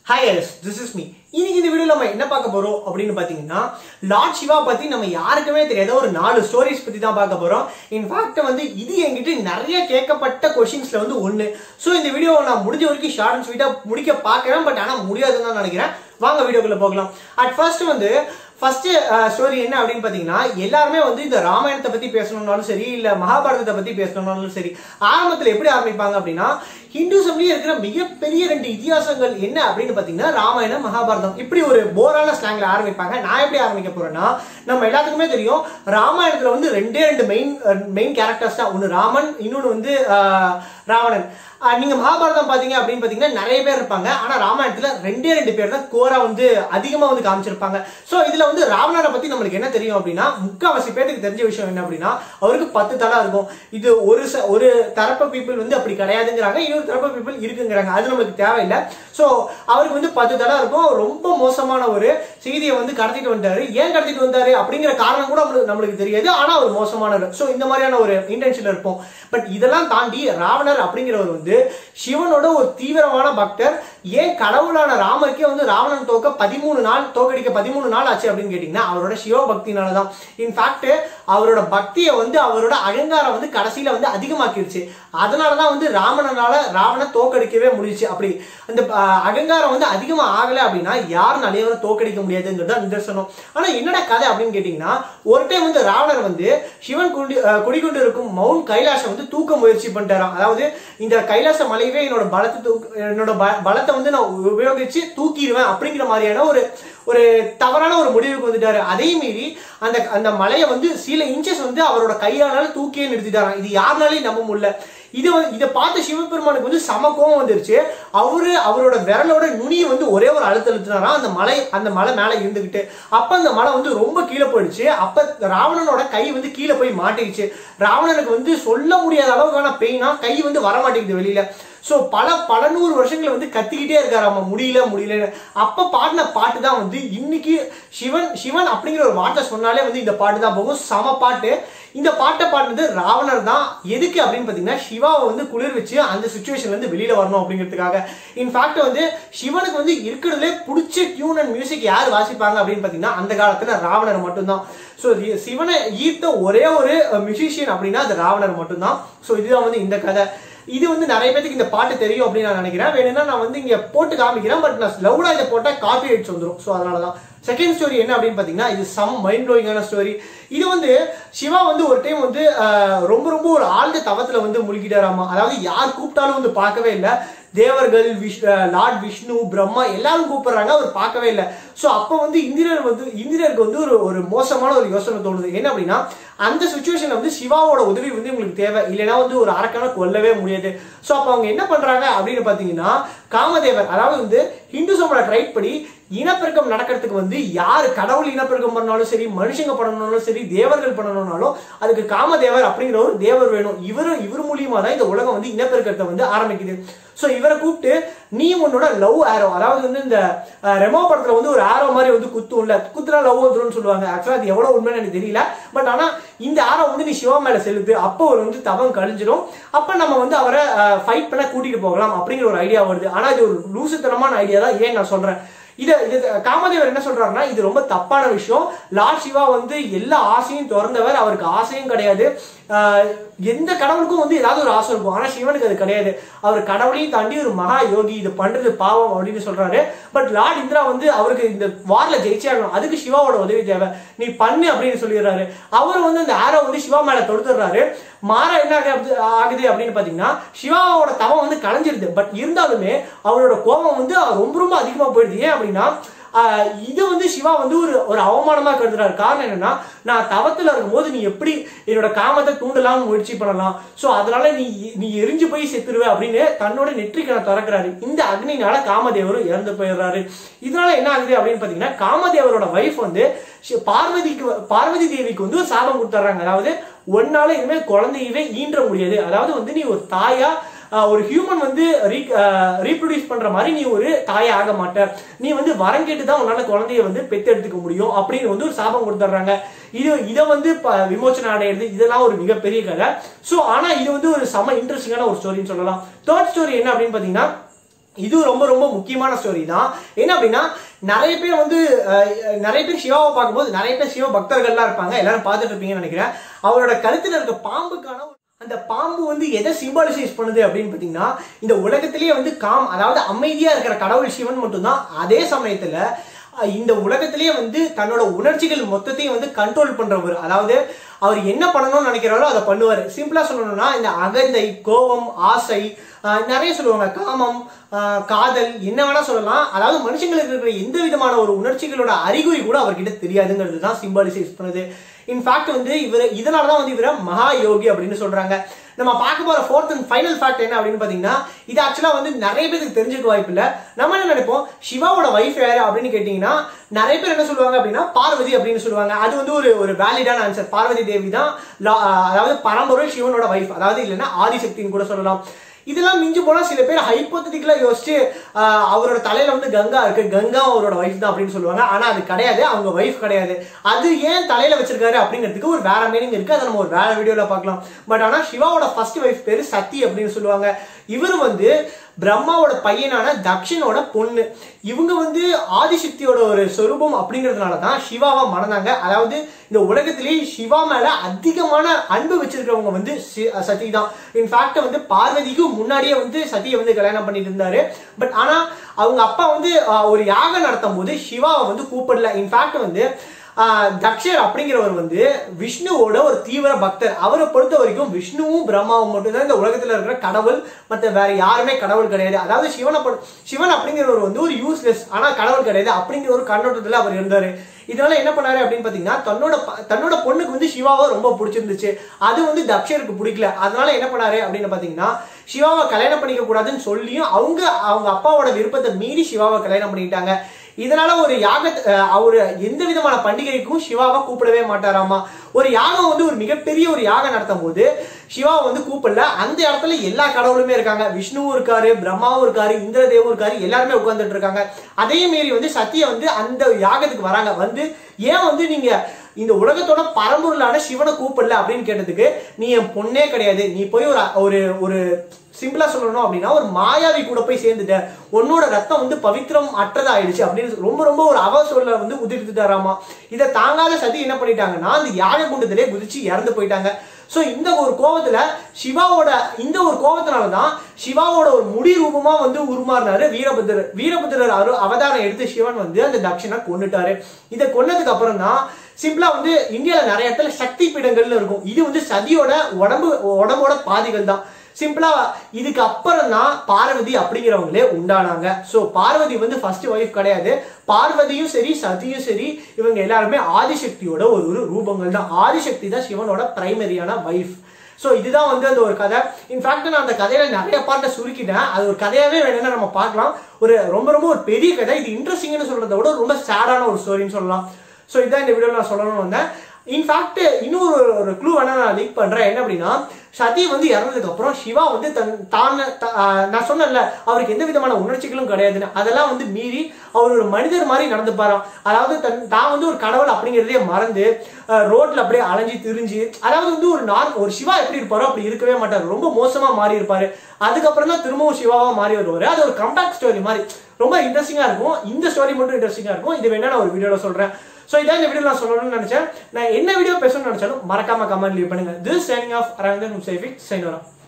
hi yes this is me இன்னைக்கு இந்த வீடியோல நம்ம என்ன பார்க்க போறோம் அப்படின்னு பாத்தீங்கன்னா லார்ட் சிவா பத்தி நம்ம யாருக்குமே தெரியாத ஒரு நாலு ஸ்டோரிஸ் பத்தி தான் பார்க்க போறோம் இன்ஃபேக்ட் வந்து இது என்கிட்ட நிறைய கேட்கப்பட்ட கொஷின்ஸ்ல வந்து ஒண்ணு ஸோ இந்த வீடியோ நான் முடிஞ்ச வரைக்கும் ஷார்ட் அண்ட் ஸ்வீட்டா முடிக்க பார்க்கறேன் பட் ஆனா முடியாதுன்னு தான் நினைக்கிறேன் வாங்க வீடியோக்குள்ள போகலாம் அட் ஃபர்ஸ்ட் வந்து ஃபர்ஸ்ட் ஸ்டோரி என்ன அப்படின்னு பாத்தீங்கன்னா எல்லாருமே வந்து இந்த ராமாயணத்தை பத்தி பேசணும்னாலும் சரி இல்ல மகாபாரதத்தை பத்தி பேசணும்னாலும் சரி ஆரம்பத்துல எப்படி ஆரம்பிப்பாங்க அப்படின்னா ஹிந்துசம்லயே இருக்கிற மிகப்பெரிய ரெண்டு இதிகாசங்கள் என்ன அப்படின்னு பாத்தீங்கன்னா ராமாயணம் மகாபாரதம் இப்படி ஒரு போரான ஸ்லாங்ல ஆரம்பிப்பாங்க நான் எப்படி ஆரம்பிக்க போறேன்னா நம்ம எல்லாத்துக்குமே தெரியும் ராமாயணத்துல வந்து ரெண்டே ரெண்டு மெயின் மெயின் கேரக்டர்ஸ் தான் ஒன்னு ராமன் இன்னொன்னு வந்து ஆஹ், ராவணன் ஆஹ், நீங்க மகாபாரதம் பாத்தீங்க அப்படின்னு பாத்தீங்கன்னா நிறைய பேர் இருப்பாங்க ஆனா ராமாயணத்துல ரெண்டே ரெண்டு பேர் தான் கோரா வந்து அதிகமா வந்து காமிச்சிருப்பாங்க சோ இதுல வந்து ராவணரை பத்தி நம்மளுக்கு என்ன தெரியும் அப்படின்னா முக்காவாசி பேருக்கு தெரிஞ்ச விஷயம் என்ன அப்படின்னா அவருக்கு பத்து தலை இருக்கும் இது ஒரு ச- ஒரு தரப்பு பீப்புள் வந்து அப்படி கிடையாதுங்கிறாங்க இன்னொரு தரப்பு பீப்புள் இருக்குங்கிறாங்க அது நம்மளுக்கு தேவையில்லை சோ அவருக்கு வந்து பத்து தலை இருக்கும் அவர் ரொம்ப மோசமான ஒரு செய்தியை வந்து கடத்திட்டு வந்தாரு ஏன் கடத்திட்டு வந்தாரு அப்படிங்கிற காரணம் கூட நம்மளுக்கு நம்மளுக்கு தெரியாது ஆனா அவர் மோசமானவர் சோ இந்த மாதிரியான ஒரு இன்டென்ஷன்ல இருப்போம் பட் இதெல்லாம் தாண்டி ராவணர் அப்படிங்கிறவர் வந்து சிவனோட ஒரு தீவிரமான பக்தர் ஏன் கடவுளான ராமருக்கே வந்து ராவணன் தோக்க பதிமூணு நாள் தோக்கடிக்க பதிமூணு நாள் ஆச்சு அப்படின்னு கேட்டீங்கன்னா அவரோட சிவ பக்தினால தான் இன்ஃபேக்ட் அவரோட பக்தியை வந்து அவரோட அகங்காரம் வந்து கடைசியில வந்து அதிகமாக்கிடுச்சு அதனாலதான் வந்து ராவணனால ராவண தோக்கடிக்கவே முடிஞ்சுச்சு அப்படி அந்த அஹ், அகங்காரம் வந்து அதிகமா ஆகல அப்படின்னா யாருனாலையும் அவரை தோக்கடிக்க முடியாதுங்கிறது தான் நிதர்சனம் ஆனா என்னடா கதை அப்படின்னு கேட்டீங்கன்னா ஒரு டைம் வந்து ராவணர் வந்து சிவன் குடி அஹ், குடிகொண்டு இருக்கும் மவுண்ட் கைலாசம் வந்து தூக்க முயற்சி பண்ணிட்டாராம் அதாவது இந்த கைலாச மலையவே என்னோட பலத்தை தூக்கு என்னோட ப- பலத்தை வந்து நான் உபயோகிச்சு தூக்கிடுவேன் அப்படிங்கிற மாதிரியான ஒரு ஒரு தவறான ஒரு முடிவுக்கு வந்துட்டாரு அதே மீறி அந்த அந்த மலையை வந்து சில இன்ச்சஸ் வந்து அவரோட கையால தூக்கியே நிறுத்திட்டாராம் இது யாருனாலையும் நம்ப முடியல இதை வந்து- இதை பார்த்த சிவபெருமானுக்கு வந்து சம கோவம் வந்துருச்சு அவரு அவரோட விரலோட நுனியை வந்து ஒரே ஒரு அழுத்த அழுத்தினாராம் அந்த மலை அந்த மலை மேல இருந்துகிட்டு அப்ப அந்த மலை வந்து ரொம்ப கீழே போயிடுச்சு அப்ப ராவணனோட கை வந்து கீழே போய் மாட்டிடுச்சு ராவணனுக்கு வந்து சொல்ல முடியாத அளவுக்கான பெயினா கை வந்து வர மாட்டேங்குது வெளியில சோ பல பல நூறு வருஷங்கள் வந்து கத்திக்கிட்டே இருக்காராமா முடியல முடியல அப்ப பாடின பாட்டு தான் வந்து இன்னைக்கு சிவன் சிவன் அப்படிங்கிற ஒரு வார்த்தை சொன்னாலே வந்து இந்த பாட்டு தான் போகும் சம பாட்டு இந்த பாட்டை பாடினது ராவணர் தான் எதுக்கு அப்படின்னு பாத்தீங்கன்னா சிவாவை வந்து குளிர் வச்சு அந்த சுச்சுவேஷன்ல இருந்து வெளியில வரணும் அப்படிங்கிறதுக்காக இன்ஃபேக்ட் வந்து சிவனுக்கு வந்து இருக்கிறதுலே பிடிச்ச டியூன் அண்ட் மியூசிக் யார் வாசிப்பாங்க அப்படின்னு பாத்தீங்கன்னா அந்த காலத்துல ராவணர் மட்டும்தான் ஸோ சிவனை ஈர்த்த ஒரே ஒரு மியூசிஷியன் அப்படின்னா அது ராவணர் மட்டும்தான் ஸோ இதுதான் வந்து இந்த கதை இது வந்து நிறைய பேருக்கு இந்த பாட்டு தெரியும் அப்படின்னு நான் நினைக்கிறேன் வேணும்னா நான் வந்து இங்க போட்டு காமிக்கிறேன் பட் நான் லவுடா இதை போட்டா காப்பி ரைட்ஸ் வந்துடும் ஸோ அதனாலதான் செகண்ட் ஸ்டோரி என்ன அப்படின்னு பாத்தீங்கன்னா இது சம் மைண்ட் ப்ளோயிங்கான ஸ்டோரி இது வந்து சிவா வந்து ஒரு டைம் வந்து ஆஹ், ரொம்ப ரொம்ப ஒரு ஆழ்ந்த தவத்துல வந்து முழுகிட்டாராமா அதாவது யார் கூப்பிட்டாலும் வந்து பார்க்கவே இல்லை தேவர்கள் விஷ் அஹ், லார்ட் விஷ்ணு பிரம்மா எல்லாரும் கூப்பிடுறாங்க அவர் பார்க்கவே இல்லை ஸோ அப்போ வந்து இந்திரர் வந்து இந்திரருக்கு வந்து ஒரு ஒரு மோசமான ஒரு யோசனை தோணுது என்ன அப்படின்னா அந்த சுச்சுவேஷன்ல வந்து சிவாவோட உதவி வந்து உங்களுக்கு தேவை இல்லைன்னா வந்து ஒரு அரக்கனை கொல்லவே முடியாது ஸோ அப்போ அவங்க என்ன பண்றாங்க அப்படின்னு பார்த்தீங்கன்னா காமதேவர் அதாவது வந்து ஹிந்துசமோட ட்ரைட் படி இனப்பெருக்கம் நடக்கிறதுக்கு வந்து யார் கடவுள் இனப்பெருக்கம் பண்ணாலும் சரி மனுஷங்க பண்ணணும்னாலும் சரி தேவர்கள் பண்ணணும்னாலும் அதுக்கு காமதேவர் அப்படிங்கிற ஒரு தேவர் வேணும் இவர் இவர் மூலியமா தான் இந்த உலகம் வந்து இனப்பெருக்கத்தை வந்து ஆரம்பிக்குது ஸோ இவரை கூப்பிட்டு நீ உன்னோட லவ் ஆரோ அதாவது வந்து இந்த அஹ், ரெமோ படத்துல வந்து ஒரு ஆரோ மாதிரி வந்து குத்தும்ல குத்துனா லவ் வந்துரும்னு சொல்லுவாங்க ஆக்சுவலா அது எவ்வளவு உண்மைன்னு எனக்கு தெரியல பட் ஆனா இந்த ஆரோ வந்து நீ சிவா மேல செலுத்து அப்போ அவர் வந்து தவம் கழிஞ்சிடும் அப்ப நம்ம வந்து அவரை ஃபைட் பண்ண கூட்டிட்டு போகலாம் அப்படிங்கிற ஒரு ஐடியா வருது ஆனா இது ஒரு லூசுத்தனமான ஐடியா தான் ஏன் நான் சொல்றேன் இது இது காமதேவர் என்ன சொல்றாருன்னா இது ரொம்ப தப்பான விஷயம் லார்ட் சிவா வந்து எல்லா ஆசையும் திறந்தவர் அவருக்கு ஆசையும் கிடையாது ஆஹ் எந்த கடவுளுக்கும் வந்து ஏதாவது ஒரு ஆசை இருக்கும் ஆனா சிவனுக்கு அது கிடையாது அவர் கடவுளையும் தாண்டி ஒரு மகா யோகி இது பண்றது பாவம் அப்படின்னு சொல்றாரு பட் லார்ட் இந்திரா வந்து அவருக்கு இந்த வார்ல ஜெயிச்சே ஆகணும் அதுக்கு சிவாவோட உதவி தேவை நீ பண்ணு அப்படின்னு சொல்லிடுறாரு அவர் வந்து அந்த ஆரோ வந்து சிவா மேல தொடுத்துடுறாரு மாறா என்ன ஆகு- ஆகுது அப்படின்னு பாத்தீங்கன்னா சிவாவோட தவம் வந்து கலைஞ்சிருது பட் இருந்தாலுமே அவரோட கோபம் வந்து ரொம்ப ரொம்ப அதிகமா போயிடுது ஏன் அப்படின்னா ஆஹ் இது வந்து சிவா வந்து ஒரு ஒரு அவமானமா கருதுறாரு காரணம் என்னன்னா நான் தவத்துல இருக்கும்போது நீ எப்படி என்னோட காமத்தை தூண்டலாம்னு முயற்சி பண்ணலாம் சோ அதனால நீ நீ எரிஞ்சு போய் செத்துருவ அப்படின்னு தன்னோட நெற்றிக்கணை திறக்கிறாரு இந்த அக்னினால காமதேவரும் இறந்து போயிடுறாரு இதனால என்ன ஆகுது அப்படின்னு பாத்தீங்கன்னா காமதேவரோட வைஃப் வந்து ஷி- பார்வதிக்கு பார்வதி தேவிக்கு வந்து ஒரு சாபம் கொடுத்துறாங்க அதாவது ஒன்னால இனிமேல் குழந்தையவே ஈன்ற முடியாது அதாவது வந்து நீ ஒரு தாயா ஆஹ், ஒரு ஹியூமன் வந்து ரீப்ரொடியூஸ் பண்ற மாதிரி நீ ஒரு தாயா ஆக மாட்ட நீ வந்து வரம் கேட்டு தான் உன்னால குழந்தைய வந்து பெத்தெடுத்துக்க முடியும் அப்படின்னு வந்து ஒரு சாபம் கொடுத்துட்றாங்க இது இதை வந்து ப- விமோசனம் அடையிறது இதெல்லாம் ஒரு மிகப்பெரிய கதை சோ ஆனா இது வந்து ஒரு செம இன்ட்ரெஸ்டிங்கான ஒரு ஸ்டோரின்னு சொல்லலாம் தேர்ட் ஸ்டோரி என்ன அப்படின்னு பாத்தீங்கன்னா இது ரொம்ப ரொம்ப முக்கியமான ஸ்டோரி தான் என்ன அப்படின்னா நிறைய பேர் வந்து அஹ், நிறைய பேர் சிவாவை பார்க்கும்போது நிறைய பேர் சிவ பக்தர்கள்லாம் இருப்பாங்க எல்லாரும் பார்த்துட்டு இருப்பீங்கன்னு நினைக்கிறேன் அவரோட கழுத்துல இருக்க பாம்புக்கான ஒரு- அந்த பாம்பு வந்து எதை சிம்பாலிசைஸ் பண்ணுது அப்படின்னு பார்த்தீங்கன்னா இந்த உலகத்திலேயே வந்து காம் அதாவது அமைதியா இருக்கிற கடவுள் சிவன் மட்டும்தான் அதே சமயத்துல அஹ், இந்த உலகத்திலேயே வந்து தன்னோட உணர்ச்சிகள் மொத்தத்தையும் வந்து கண்ட்ரோல் பண்றவர் அதாவது அவர் என்ன பண்ணணும்னு நினைக்கிறாரோ அதை பண்ணுவார் சிம்பிளா சொல்லணும்னா இந்த அகந்தை கோபம் ஆசை ஆஹ் நிறைய சொல்லுவாங்க காமம் ஆஹ் காதல் என்ன வேணா சொல்லலாம் அதாவது மனுஷங்களுக்கு இருக்கிற எந்த விதமான ஒரு உணர்ச்சிகளோட அறிகுறி கூட அவர்கிட்ட தெரியாதுங்கிறது தான் சிம்பாலிசைஸ் பண்ணுது இன்ஃபேக்ட் வந்து இவர் இதனால தான் வந்து இவரை மகா யோகி அப்படின்னு சொல்றாங்க நம்ம பார்க்க போற ஃபோர்த் அண்ட் ஃபைனல் ஃபேக்ட் என்ன அப்படின்னு பாத்தீங்கன்னா இது ஆக்சுவலா வந்து நிறைய பேருக்கு தெரிஞ்சுக்க வாய்ப்பு இல்ல நம்ம என்ன நினைப்போம் சிவாவோட வைஃப் யாரு அப்படின்னு கேட்டீங்கன்னா நிறைய பேர் என்ன சொல்லுவாங்க அப்படின்னா பார்வதி அப்படின்னு சொல்லுவாங்க அது வந்து ஒரு ஒரு வேலிடான ஆன்சர் பார்வதி தேவி தான் லா- அதாவது பரம்பொருள் சிவனோட வைஃப் அதாவது இல்லைன்னா ஆதிசக்தின்னு கூட சொல்லலாம் இதெல்லாம் மிஞ்சி போனா சில பேர் ஹைப்போத்தட்டிக்கலா யோசிச்சு ஆஹ், அவரோட தலையில வந்து கங்கா இருக்கு கங்கா அவரோட வைஃப் தான் அப்படின்னு சொல்லுவாங்க ஆனா அது கிடையாது அவங்க வைஃப் கிடையாது அது ஏன் தலையில வச்சிருக்காரு அப்படிங்கிறதுக்கு ஒரு வேற மீனிங் இருக்கு அதை நம்ம ஒரு வேற வீடியோல பார்க்கலாம் பட் ஆனா சிவாவோட ஃபர்ஸ்ட் வைஃப் பேரு சத்தி அப்படின்னு சொல்லுவாங்க இவர் வந்து பிரம்மாவோட பையனான தக்ஷனோட பொண்ணு இவங்க வந்து ஆதிசக்தியோட ஒரு சொரூபம் அப்படிங்கிறதுனால தான் சிவாவை மணந்தாங்க அதாவது இந்த உலகத்திலேயே சிவா மேல அதிகமான அன்பு வச்சிருக்கிறவங்க வந்து சி- சதி தான் இன்ஃபேக்ட் வந்து பார்வதிக்கு முன்னாடியே வந்து சதியை வந்து கல்யாணம் பண்ணிட்டு இருந்தாரு பட் ஆனா அவங்க அப்பா வந்து ஆஹ், ஒரு யாகம் நடத்தும் போது சிவாவை வந்து கூப்பிடல இன்ஃபேக்ட் வந்து ஆஹ், தக்ஷர் அப்படிங்கிறவர் வந்து விஷ்ணுவோட ஒரு தீவிர பக்தர் அவரை பொறுத்த வரைக்கும் விஷ்ணுவும் பிரம்மாவும் மட்டும்தான் இந்த உலகத்துல இருக்கிற கடவுள் மத்த வேற யாருமே கடவுள் கிடையாது அதாவது சிவனை பொறு- சிவன் அப்படிங்கிறவர் வந்து ஒரு யூஸ்லெஸ் ஆனா கடவுள் கிடையாது அப்படிங்கிற ஒரு கண்ணோட்டத்துல அவர் இருந்தாரு இதனால என்ன பண்ணாரு அப்படின்னு பாத்தீங்கன்னா தன்னோட ப- தன்னோட பொண்ணுக்கு வந்து சிவாவை ரொம்ப பிடிச்சிருந்துச்சு அது வந்து தக்ஷருக்கு பிடிக்கல அதனால என்ன பண்ணாரு அப்படின்னு பாத்தீங்கன்னா சிவாவை கல்யாணம் பண்ணிக்க கூடாதுன்னு சொல்லியும் அவங்க அவங்க அப்பாவோட விருப்பத்தை மீறி சிவாவை கல்யாணம் பண்ணிக்கிட்டாங்க இதனால ஒரு யாக அவரு எந்த விதமான பண்டிகைக்கும் சிவாவை கூப்பிடவே மாட்டாராமா ஒரு யாகம் வந்து ஒரு மிகப்பெரிய ஒரு யாகம் நடத்தும் போது சிவாவை வந்து கூப்பிடல அந்த இடத்துல எல்லா கடவுளுமே இருக்காங்க விஷ்ணுவும் இருக்காரு பிரம்மாவும் இருக்காரு இந்திரதேவும் இருக்காரு எல்லாருமே உட்கார்ந்துட்டு இருக்காங்க அதே மீறி வந்து சத்திய வந்து அந்த யாகத்துக்கு வராங்க வந்து ஏன் வந்து நீங்க இந்த உலகத்தோட பரம்பொருளான சிவனை கூப்பிடல அப்படின்னு கேட்டதுக்கு நீ என் பொண்ணே கிடையாது நீ போய் ஒரு ஒரு ஒரு சிம்பிளா சொல்லணும் அப்படின்னா ஒரு மாயாவி கூட போய் சேர்ந்துட்ட உன்னோட ரத்தம் வந்து பவித்திரம் அற்றதாயிடுச்சு அப்படின்னு ரொம்ப ரொம்ப ஒரு அவ சொல்ல வந்து உதிர்த்துட்டாராமா இதை தாங்காத சதி என்ன பண்ணிட்டாங்கன்னா அந்த யானை குண்டத்திலே குதிச்சு இறந்து போயிட்டாங்க சோ இந்த ஒரு கோவத்துல சிவாவோட இந்த ஒரு கோவத்தினால தான் சிவாவோட ஒரு முடி ரூபமா வந்து உருமாறினாரு வீரபத்திரர் வீரபத்திரர் அரு அவதாரம் எடுத்து சிவன் வந்து அந்த தட்சிணை கொன்னுட்டாரு இதை கொன்னதுக்கு அப்புறம் தான் சிம்பிளா வந்து இந்தியால நிறைய இடத்துல சக்தி பீடங்கள்னு இருக்கும் இது வந்து சதியோட உடம்பு உடம்போட பாதிகள் தான் சிம்பிளா இதுக்கு அப்புறம் தான் பார்வதி அப்படிங்கிறவங்களே உண்டானாங்க சோ பார்வதி வந்து ஃபர்ஸ்ட் ஒய்ஃப் கிடையாது பார்வதியும் சரி சதியும் சரி இவங்க எல்லாருமே ஆதிசக்தியோட ஒரு ஒரு ரூபங்கள் தான் ஆதிசக்தி தான் சிவனோட பிரைமரியான வைஃப் சோ இதுதான் வந்து அந்த ஒரு கதை இன்ஃபேக்ட் நான் அந்த கதையில நிறைய பார்ட்டை சுருக்கிட்டேன் அது ஒரு கதையாவே வேணும்னா நம்ம பார்க்கலாம் ஒரு ரொம்ப ரொம்ப ஒரு பெரிய கதை இது இன்ட்ரெஸ்டிங்னு சொல்றதை விட ரொம்ப சேடான ஒரு ஸ்டோரின்னு சொல்லலாம் சோ இதான் இந்த வீடியோல நான் சொல்லணும்னு வந்தேன் இன்ஃபேக்ட் இன்னொரு ஒரு க்ளூ வேணா நான் லீக் பண்றேன் என்ன அப்படின்னா சதி வந்து இறந்ததுக்கு அப்புறம் சிவா வந்து தன் தான் த- ஆஹ் நான் சொன்னேன்ல அவருக்கு எந்த விதமான உணர்ச்சிகளும் கிடையாதுன்னு அதெல்லாம் வந்து மீறி அவர் ஒரு மனிதர் மாதிரி நடந்துப்பாராம் அதாவது தன் தான் வந்து ஒரு கடவுள் அப்படிங்கிறதே மறந்து ஆஹ் ரோட்ல அப்படியே அலைஞ்சு திரிஞ்சு அதாவது வந்து ஒரு நார் ஒரு சிவா எப்படி இருப்பாரோ அப்படி இருக்கவே மாட்டார் ரொம்ப மோசமா மாறி இருப்பாரு அதுக்கப்புறம் தான் திரும்பவும் சிவாவா மாறி வருவாரு அது ஒரு கம்பேக் ஸ்டோரி மாதிரி ரொம்ப இன்ட்ரெஸ்டிங்கா இருக்கும் இந்த ஸ்டோரி மட்டும் இன்ட்ரெஸ்டிங்கா இருக்கும் இது வேணா நான் ஒரு வீடியோல சொல்றேன் சோ இதான் இந்த வீடியோ நான் சொல்லணும்னு நினைச்சேன் நான் என்ன வீடியோ பேசணும்னு நினைச்சாலும் மறக்காம கமெண்ட் லீவ் பண்ணுங்க திஸ் சைனிங் ஆஃப் அரவிந்தன் சேஃபிக் சைனோரா